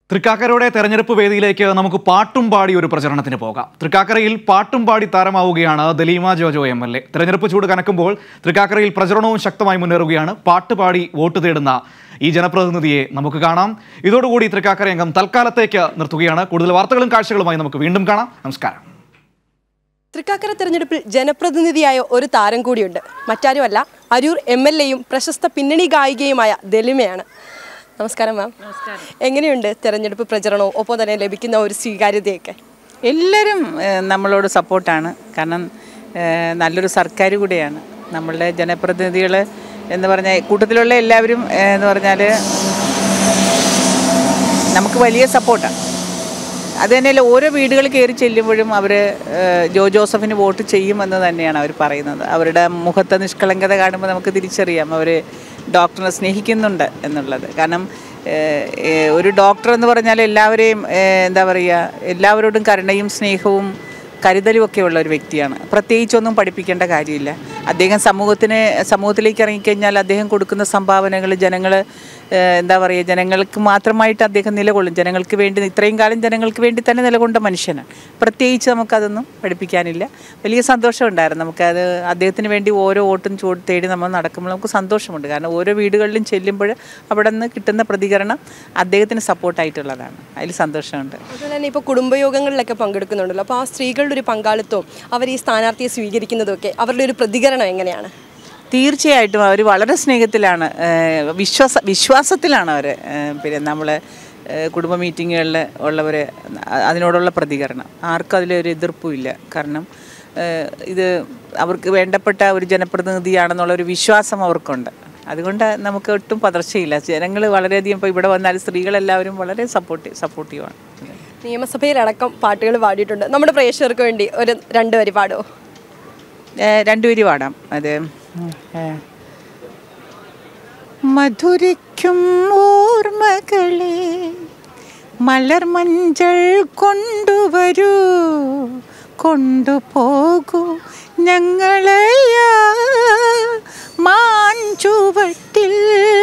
തൃക്കാക്കരയുടെ തെരഞ്ഞെടുപ്പ് വേദിയിലേക്ക് നമുക്ക് പാട്ടും പാടി ഒരു പ്രചരണത്തിന് പോകാം തൃക്കാക്കരയിൽ പാട്ടും പാടി താരമാവുകയാണ് Daleema Jojo M L A തെരഞ്ഞെടുപ്പ് ചൂട് കനക്കുമ്പോൾ തൃക്കാക്കരയിൽ പ്രചരണവും ശക്തമായി മുന്നേറുകയാണ് പാട്ടുപാടി വോട്ട് തേടുന്ന ഈ ജനപ്രതിനിധിയെ നമുക്ക് കാണാം ഇതോടുകൂടി തൃക്കാക്കര അംഗം തൽക്കാലത്തേക്ക് നിർത്തുകയാണ് കൂടുതൽ വാർത്തകളും കാഴ്ചകളുമായി നമുക്ക് വീണ്ടും കാണാം നമസ്കാരം തൃക്കാക്കര തെരഞ്ഞെടുപ്പിൽ ജനപ്രതിനിധിയായ ഒരു താരം കൂടിയുണ്ട് മറ്റാരുമല്ല അരൂർ എം എൽ എയും പ്രശസ്ത പിന്നണി ഗായികയുമായ ദലിമയാണ് നമസ്കാരം മാം എങ്ങനെയുണ്ട് തെരഞ്ഞെടുപ്പ് പ്രചരണവും ഒപ്പം തന്നെ ലഭിക്കുന്ന ഒരു സ്വീകാര്യതയൊക്കെ എല്ലാവരും ഏഹ്, നമ്മളോട് സപ്പോർട്ടാണ് കാരണം ഏഹ്, നല്ലൊരു സർക്കാർ കൂടിയാണ് നമ്മളുടെ ജനപ്രതിനിധികൾ എന്ന് പറഞ്ഞാൽ കൂട്ടത്തിലുള്ള എല്ലാവരും ഏഹ്, എന്ന് പറഞ്ഞാൽ നമുക്ക് വലിയ സപ്പോർട്ടാണ് അത് തന്നെയല്ല ഓരോ വീടുകൾ കയറി ചെല്ലുമ്പോഴും അവർ ജോ ജോസഫിന് വോട്ട് ചെയ്യുമെന്ന് തന്നെയാണ് അവർ പറയുന്നത് അവരുടെ മുഖത്തെ നിഷ്കളങ്കത കാണുമ്പോൾ നമുക്ക് തിരിച്ചറിയാം അവർ ഡോക്ടറിനെ സ്നേഹിക്കുന്നുണ്ട് എന്നുള്ളത് കാരണം ഏഹ്, ഏഹ്, ഒരു ഡോക്ടർ എന്ന് പറഞ്ഞാൽ എല്ലാവരെയും ഏഹ്, എന്താ പറയുക എല്ലാവരോടും കരുണയും സ്നേഹവും കരുതലും ഒക്കെ ഉള്ള ഒരു വ്യക്തിയാണ് പ്രത്യേകിച്ചൊന്നും പഠിപ്പിക്കേണ്ട കാര്യമില്ല അദ്ദേഹം സമൂഹത്തിന് സമൂഹത്തിലേക്ക് ഇറങ്ങിക്കഴിഞ്ഞാൽ അദ്ദേഹം കൊടുക്കുന്ന സംഭാവനകൾ ജനങ്ങൾ എന്താ പറയുക ജനങ്ങൾക്ക് മാത്രമായിട്ട് അദ്ദേഹം നിലകൊള്ളും ജനങ്ങൾക്ക് വേണ്ടി ഇത്രയും കാലം ജനങ്ങൾക്ക് വേണ്ടി തന്നെ നിലകൊണ്ട മനുഷ്യനാണ് പ്രത്യേകിച്ച് നമുക്കതൊന്നും പഠിപ്പിക്കാനില്ല വലിയ സന്തോഷമുണ്ടായിരുന്നു നമുക്കത് അദ്ദേഹത്തിന് വേണ്ടി ഓരോ വോട്ടും ചൂട് തേടി നമ്മൾ നടക്കുമ്പോൾ നമുക്ക് സന്തോഷമുണ്ട് കാരണം ഓരോ വീടുകളിലും ചെല്ലുമ്പോൾ അവിടെ നിന്ന് കിട്ടുന്ന പ്രതികരണം അദ്ദേഹത്തിന് സപ്പോർട്ടായിട്ടുള്ളതാണ് അതിൽ സന്തോഷമുണ്ട് അതുപോലെ തന്നെ ഇപ്പോൾ കുടുംബയോഗങ്ങളിലൊക്കെ പങ്കെടുക്കുന്നുണ്ടല്ലോ അപ്പോൾ ആ സ്ത്രീകളുടെ ഒരു പങ്കാളിത്തവും അവർ ഈ സ്ഥാനാർത്ഥിയെ സ്വീകരിക്കുന്നതും ഒക്കെ അവരുടെ ഒരു പ്രതികരണം എങ്ങനെയാണ് തീർച്ചയായിട്ടും അവർ വളരെ സ്നേഹത്തിലാണ് ഏഹ് വിശ്വാസ വിശ്വാസത്തിലാണ് അവർ പിന്നെ നമ്മൾ കുടുംബ മീറ്റിങ്ങുകളിൽ ഉള്ളവർ അതിനോടുള്ള പ്രതികരണം ആർക്കും അതിലൊരു എതിർപ്പുമില്ല കാരണം ഏഹ് ഇത് അവർക്ക് വേണ്ടപ്പെട്ട ഒരു ജനപ്രതിനിധിയാണെന്നുള്ള ഒരു വിശ്വാസം അവർക്കുണ്ട് അതുകൊണ്ട് നമുക്ക് ഒട്ടും പതർച്ചയില്ല ജനങ്ങൾ വളരെയധികം ഇപ്പോൾ ഇവിടെ വന്നാൽ സ്ത്രീകളെല്ലാവരും വളരെ സപ്പോർട്ടി സപ്പോർട്ടീവാണ് നിയമസഭയിലടക്കം പാട്ടുകൾ പാടിയിട്ടുണ്ട് നമ്മുടെ പ്രേക്ഷകർക്ക് വേണ്ടി ഒരു രണ്ട് വരി പാടുമോ ഏഹ് രണ്ടുപേര് പാടാം അത് ഏഹ്. മധുരിക്കും ഓർമ്മകളെ മലർമഞ്ചൾ കൊണ്ടുവരൂ കൊണ്ടുപോകൂ ഞങ്ങളെയാ മാഞ്ചുവട്ടിൽ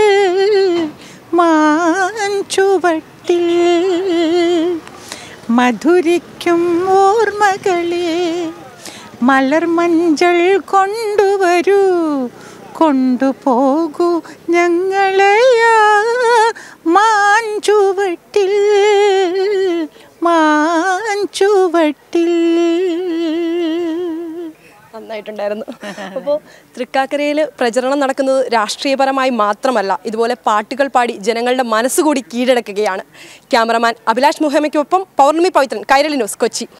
മാഞ്ചുവട്ടിൽ മധുരിക്കും ഓർമ്മകളെ മലർമഞ്ചൾ കൊണ്ടുവരൂ കൊണ്ടുപോകൂ ഞങ്ങളെയാ മാഞ്ചുവട്ടിൽ മാഞ്ചുവട്ടിൽ നന്നായിട്ടുണ്ടായിരുന്നു അപ്പോൾ തൃക്കാക്കരയിൽ പ്രചരണം നടക്കുന്നത് രാഷ്ട്രീയപരമായി മാത്രമല്ല ഇതുപോലെ പാട്ടുകൾ പാടി ജനങ്ങളുടെ മനസ്സുകൂടി കീഴടക്കുകയാണ് ക്യാമറമാൻ അഭിലാഷ് മുഹമ്മയ്ക്കൊപ്പം പൗർണമി പവിത്രൻ കൈരളി ന്യൂസ് കൊച്ചി